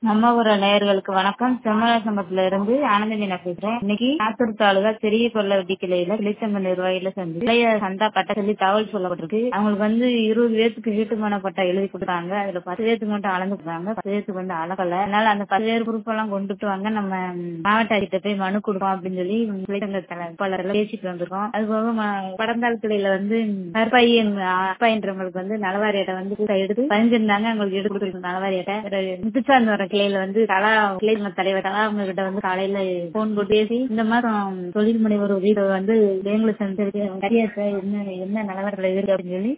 நம்ம ஊர நேயர்களுக்கு வணக்கம் செம்மல சங்கத்துல இருந்து ஆனந்தி நான் பேசுறேன் இன்னைக்கு ஆத்தூர் தாலுகா பெரிய கொள்ள வட்டி கிளையில கிளைச்சங்க நிர்வாகிகளை சந்தி இளைய சந்தா பட்டா சொல்லி தகவல் சொல்லப்பட்டிருக்கு அவங்களுக்கு வந்து இருபது பேத்துக்கு வீட்டுமான பட்டா எழுதி கொடுத்தாங்க அதுல பத்து பேத்துக்கு மட்டும் அளந்து கொடுத்தாங்க பத்து பேத்துக்கு வந்து அளக்கல அதனால அந்த பத்து பேர் குரூப் எல்லாம் கொண்டுட்டு வாங்க நம்ம மாவட்ட ஆட்சியர்கிட்ட போய் மனு கொடுப்போம் அப்படின்னு சொல்லி கிளைச்சங்க தலைப்பாளர்கள் பேசிட்டு வந்திருக்கோம் அது போக ம- படந்தாள் கிளையில வந்து கருப்பாயி அப்பாயின்றவங்களுக்கு வந்து நலவாரியட்டை வந்து கூட எடுத்து பதிஞ்சிருந்தாங்க அவங்களுக்கு எடுத்து கொடுத்துருக்கு நலவாரியட்டை முத்துச்சார்ந்து வர கிளையில வந்து கலா கிளை சங்க தலைவர் கலா அவங்க கிட்ட வந்து காலையில போன் போட்டு பேசி இந்த மாதம் தொழில் முனைவோர் உதவி வந்து பேங்குல சென்றிருக்கு சரியா சார் என்ன என்ன நிலவரத்துல இருக்கு அப்படின்னு சொல்லி